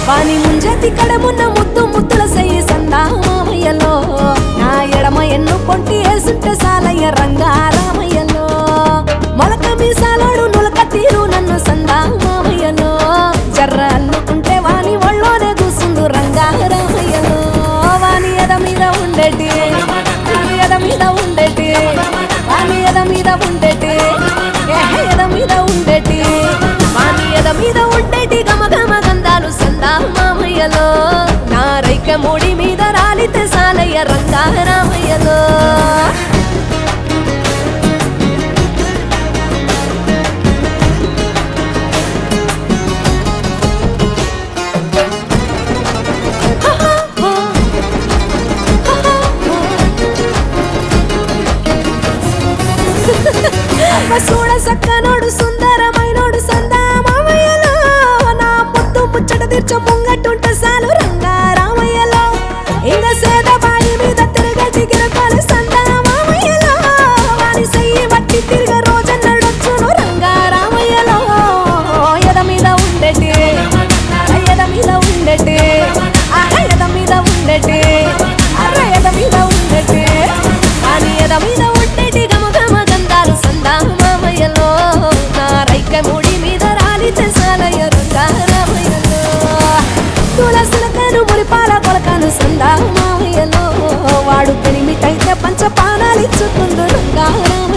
వాని ముంజతి కడమున్న ముద్దు ముద్దుల సయ్యి సందా మామయ్యలో నా ఎడమ ఎన్ను పొంటి వేసుంటే సాలయ్య రంగా రామయ్యలో మొలక మీసాలోడు నులక తీరు నన్ను సందా మామయ్యలో జర్ర అల్లుకుంటే వాని ఒళ్ళోనే కూసుండు రంగా రామయ్యలో వాని ఎద మీద ఉండేటి వాని ఎద మీద ఉండేటి వాని ఎద మీద ఉండేటి ఏహ్ ఎద మీద ఉండేటి వాని ఎద మీద ఉండేటి గమ గమ గంధాలు సందా మామయ్యలో నా రైక ముడి మీద రాలితే సాలయ్య రంగా రామయ్యలో చూడ సక్కనోడు సుందరమైనోడు సందా మామయ్యలో నా ముద్దు ముచ్చట తీర్చ ముంగట్టుంటే సాలు రంగా రామయ్యలో ఇంక సేద బాయి మీద తిరగ జిగిరపాలు సందా మామయ్యలో వారి సెయ్యి బట్టి తిరగ రోజన్నడొచ్చును రంగా రామయ్యలో ఎద మీద ఉండేటి ఎద మీద ఉండేటి ఆహ ఎద మీద ఉండేటి అర్ర ఎద మీద ఉండేటి వాని ఎద మీద ఉండేటి గమ గమ గంధాలు సందా మామయ్యలో నా రైక ముడి మీద రాలితే సాలయ్య రంగా రామయ్యలో తులసులకను మురిపాల కొలకను సందా మామయ్యలో వాడు పెనిమిటైతే పంచ పానాలిచ్చుకుందు రంగా రామయ్యలో